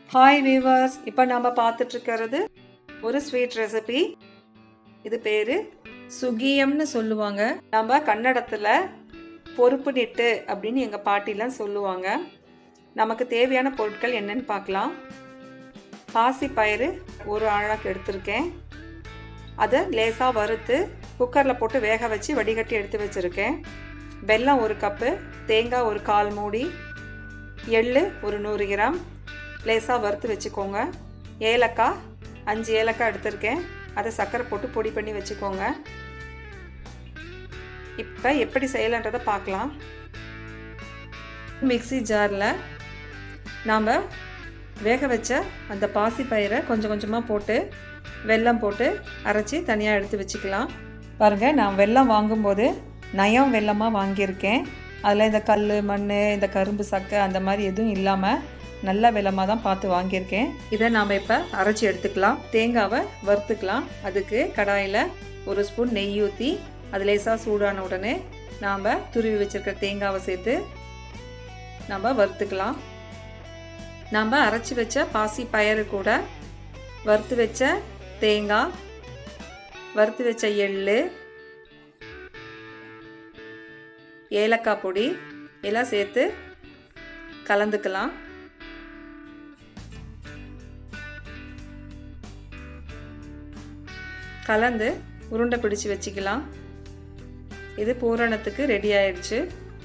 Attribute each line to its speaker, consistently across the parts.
Speaker 1: hi viewers இப்போ நம்ம பார்த்துட்ருக்கிறது ஒரு ஸ்வீட் ரெசிபி இது பேர் சுகியம்னு சொல்லுவாங்க நம்ம கன்னடத்தில் பொறுப்பு நிட்டு அப்படின்னு எங்கள் பாட்டிலாம் சொல்லுவாங்க நமக்கு தேவையான பொருட்கள் என்னன்னு பார்க்கலாம் பாசி பயிறு ஒரு ஆழாக்கு எடுத்திருக்கேன் அதை லேசாக வறுத்து குக்கரில் போட்டு வேக வச்சு வடிகட்டி எடுத்து வச்சுருக்கேன் வெல்லம் ஒரு கப்பு தேங்காய் ஒரு கால் மூடி எள் ஒரு நூறு கிராம் லேசாக வறுத்து வச்சுக்கோங்க ஏலக்காய் அஞ்சு ஏலக்காய் எடுத்திருக்கேன் அதை சர்க்கரை போட்டு பொடி பண்ணி வச்சுக்கோங்க இப்போ எப்படி செய்யலைன்றதை பார்க்கலாம் மிக்சி ஜாரில் நாம் வேக வச்ச அந்த பாசி பயிரை கொஞ்சம் கொஞ்சமாக போட்டு வெல்லம் போட்டு அரைச்சி தனியாக எடுத்து வச்சுக்கலாம் பாருங்கள் நான் வெல்லம் வாங்கும்போது நயம் வெல்லமாக வாங்கியிருக்கேன் அதில் இந்த கல் மண் இந்த கரும்பு சக்கை அந்த மாதிரி எதுவும் இல்லாமல் நல்ல வெல்லமாக தான் பார்த்து வாங்கியிருக்கேன் இதை நாம் இப்போ அரைச்சி எடுத்துக்கலாம் தேங்காவை வறுத்துக்கலாம் அதுக்கு கடாயில் ஒரு ஸ்பூன் நெய் ஊற்றி அது லேசாக சூடான உடனே நாம் துருவி வச்சுருக்க தேங்காவை சேர்த்து நம்ம வறுத்துக்கலாம் நம்ம அரைச்சி வச்ச பாசி பயறு கூட வறுத்து வச்ச தேங்காய் வறுத்து வச்ச எள் ஏலக்காய் பொடி எல்லாம் சேர்த்து கலந்துக்கலாம் கலந்து உருண்டை பிடிச்சி வச்சுக்கலாம் இது பூரணத்துக்கு ரெடி ஆயிடுச்சு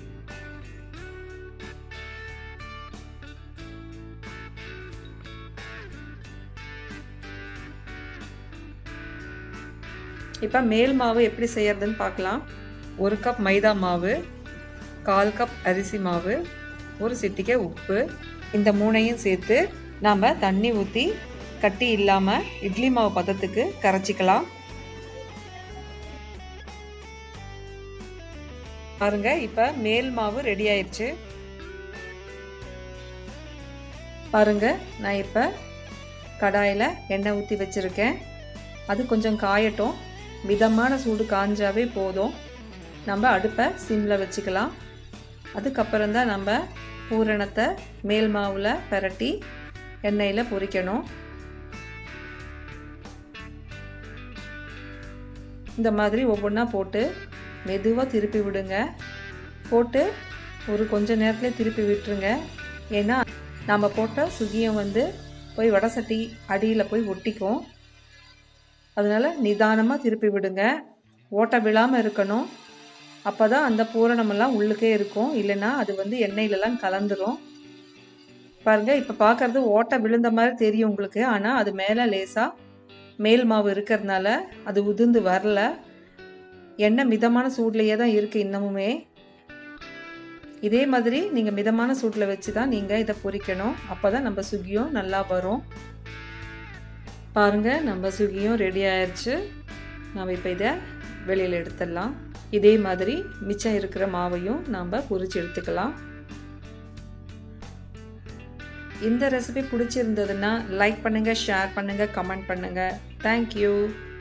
Speaker 1: இப்போ மேல் மாவு எப்படி செய்யறதுன்னு பார்க்கலாம் ஒரு கப் மைதா மாவு கால் கப் அரிசி மாவு ஒரு சிட்டிக்கை உப்பு இந்த மூணையும் சேர்த்து நாம் தண்ணி ஊற்றி கட்டி இல்லாமல் இட்லி மாவு பதத்துக்கு கரைச்சிக்கலாம் பாருங்க இப்போ மேல் மாவு ரெடி ஆயிடுச்சு பாருங்க நான் இப்போ கடாயில் எண்ணெய் ஊற்றி வச்சுருக்கேன் அது கொஞ்சம் காயட்டும் மிதமான சூடு காஞ்சாவே போதும் நம்ம அடுப்பை சிம்மில் வச்சுக்கலாம் அதுக்கப்புறம் தான் நம்ம பூரணத்தை மேல் மாவில் பரட்டி எண்ணெயில் பொரிக்கணும் இந்த மாதிரி ஒவ்வொன்றா போட்டு மெதுவாக திருப்பி விடுங்க போட்டு ஒரு கொஞ்ச நேரத்தில் திருப்பி விட்டுருங்க ஏன்னா நம்ம போட்ட சுகியம் வந்து போய் வடை சட்டி அடியில் போய் ஒட்டிக்கும் அதனால் நிதானமாக திருப்பி விடுங்க ஓட்டை விழாமல் இருக்கணும் அப்போ தான் அந்த பூரணமெல்லாம் உள்ளுக்கே இருக்கும் இல்லைன்னா அது வந்து எண்ணெயிலலாம் கலந்துரும் பாருங்கள் இப்போ பார்க்குறது ஓட்டை விழுந்த மாதிரி தெரியும் உங்களுக்கு ஆனால் அது மேலே லேசாக மேல் மாவு இருக்கிறதுனால அது உதிர்ந்து வரல எண்ணெய் மிதமான சூட்லேயே தான் இருக்குது இன்னமுமே இதே மாதிரி நீங்கள் மிதமான சூட்டில் வச்சு தான் நீங்கள் இதை பொரிக்கணும் அப்போ தான் நம்ம சுகியும் நல்லா வரும் பாருங்கள் நம்ம சுகியும் ரெடி ஆயிடுச்சு நம்ம இப்போ இதை வெளியில் எடுத்துடலாம் இதே மாதிரி மிச்சம் இருக்கிற மாவையும் நாம் பொரிச்சு எடுத்துக்கலாம் இந்த ரெசிபி பிடிச்சிருந்ததுன்னா லைக் பண்ணுங்கள் ஷேர் பண்ணுங்கள் கமெண்ட் பண்ணுங்கள் தேங்க்யூ